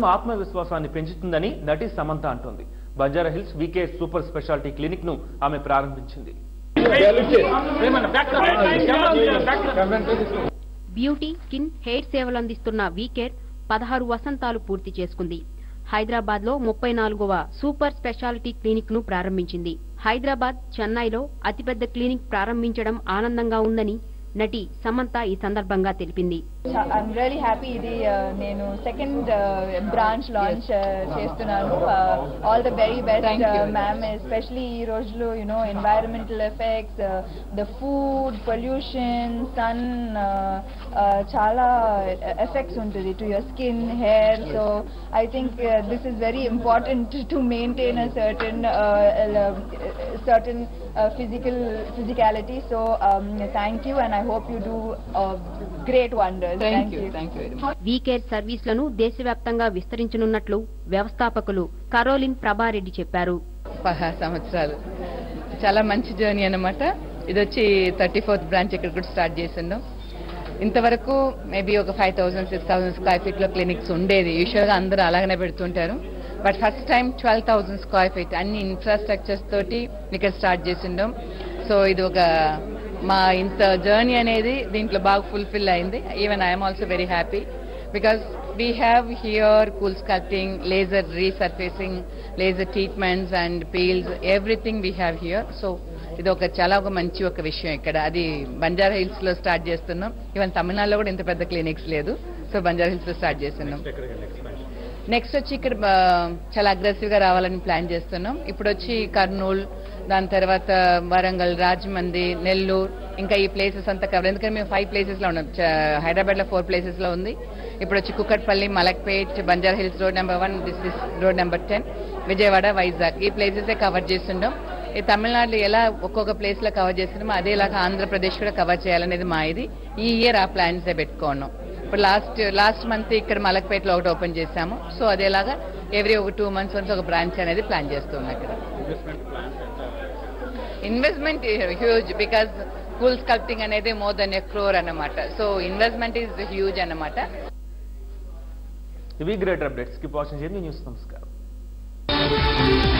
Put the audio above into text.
ఆత్మవిశ్వాసాన్ని పెంచుతుందని నటి సమంత అంటోంది బంజారా హిల్స్ వీకే సూపర్ స్పెషాలిటీ క్లినిక్ ను ఆమె ప్రారంభించింది బ్యూటీ స్కిన్ హెయిర్ సేవలు అందిస్తున్న వీకేర్ పదహారు వసంతాలు పూర్తి చేసుకుంది హైదరాబాద్ లో ముప్పై నాలుగవ సూపర్ స్పెషాలిటీ క్లినిక్ ను ప్రారంభించింది హైదరాబాద్ చెన్నైలో అతిపెద్ద క్లినిక్ ప్రారంభించడం ఆనందంగా ఉందని నటి సమంత ఈ సందర్భంగా తెలిపింది ఐఎమ్ రియలీ హ్యాపీ ఇది uh, నేను సెకండ్ బ్రాంచ్ లాంచ్ చేస్తున్నాను all the very best ma'am especially ఈ రోజులో you know environmental effects the food pollution sun చాలా ఎఫెక్ట్స్ ఉంటుంది to your skin hair so I think this is very important to maintain a certain certain uh, physical physicality. So um, thank you, and I hope you do uh, great wonders. Thank you. Thank you very much. We care సర్వీసులను దేశవ్యాప్తంగా విస్తరించనున్నట్లు వ్యవస్థాపకులు Caroline ప్రభారెడ్డి చెప్పారు పదహారు సంవత్సరాలు చాలా మంచి journey అన్నమాట ఇది వచ్చి థర్టీ ఫోర్త్ బ్రాంచ్ ఇక్కడ కూడా స్టార్ట్ చేసిందాం ఇంతవరకు మేబీ ఒక five thousand six thousand square feet లో క్లినిక్స్ ఉండేది యూజువల్ గా అందరూ అలాగనే పెడుతుంటారు but first time twelve thousand square feet అన్ని ఇన్ఫ్రాస్ట్రక్చర్స్ తోటి ఇక్కడ స్టార్ట్ చేసిండాం సో ఇది ఒక మా ఇంత జర్నీ అనేది దీంట్లో బాగా ఫుల్ఫిల్ అయింది even I'm also very happy because we have here cool sculpting, laser resurfacing, laser treatments and peels, everything we have here. So ఇది ఒక చాలా ఒక మంచి ఒక విషయం ఇక్కడ అది బంజారా హిల్స్ లో స్టార్ట్ చేస్తున్నాం ఈవెన్ తమిళనాడులో కూడా ఇంత పెద్ద క్లినిక్స్ లేదు సో బంజారా హిల్స్ లో స్టార్ట్ చేస్తున్నాం నెక్స్ట్ వచ్చి ఇక్కడ ఆ, చాలా అగ్రెసివ్ గా రావాలని ప్లాన్ చేస్తున్నాం ఇప్పుడు వచ్చి కర్నూలు దాని తర్వాత వరంగల్ రాజమండ్రి నెల్లూరు ఇంకా ఈ ప్లేసెస్ అంతా కవర్ ఎందుకంటే మేము ఫైవ్ ప్లేసెస్ లో ఉన్నాం హైదరాబాద్ లో ఫోర్ ప్లేసెస్ లో ఉంది ఇప్పుడు వచ్చి Kukatpally Malakpet Banjara Hills road number one this is road number ten Vijayawada Vizag ఈ ప్లేసెస్ కవర్ చేస్తుంటాం ఈ తమిళనాడులో ఎలా ఒక్కొక్క ప్లేస్ లో కవర్ చేస్తున్నామో అదేలాగా ఆంధ్రప్రదేశ్ కూడా కవర్ చేయాలనేది మా ఇది ఈ ఇయర్ ఆ ప్లాన్స్ పెట్టుకున్నాం ఇప్పుడు లాస్ట్ లాస్ట్ మంత్ ఇక్కడ మలక్పేటలో ఒకటి ఓపెన్ చేశాము సో అదేలాగా ఎవ్రీ ఒక టూ మంత్స్ వన్స్ ఒక బ్రాంచ్ అనేది ప్లాన్ చేస్తున్నాం ఇక్కడ investment huge because cool sculpting అనేది మోర్ దెన్ ఎ క్రోర్ అన్నమాట సో ఇన్వెస్ట్మెంట్ ఈజ్ హ్యూజ్ అన్నమాట ఇవి గ్రేటర్ అప్డేట్స్ కి వాచింగ్ న్యూస్ నమస్కారం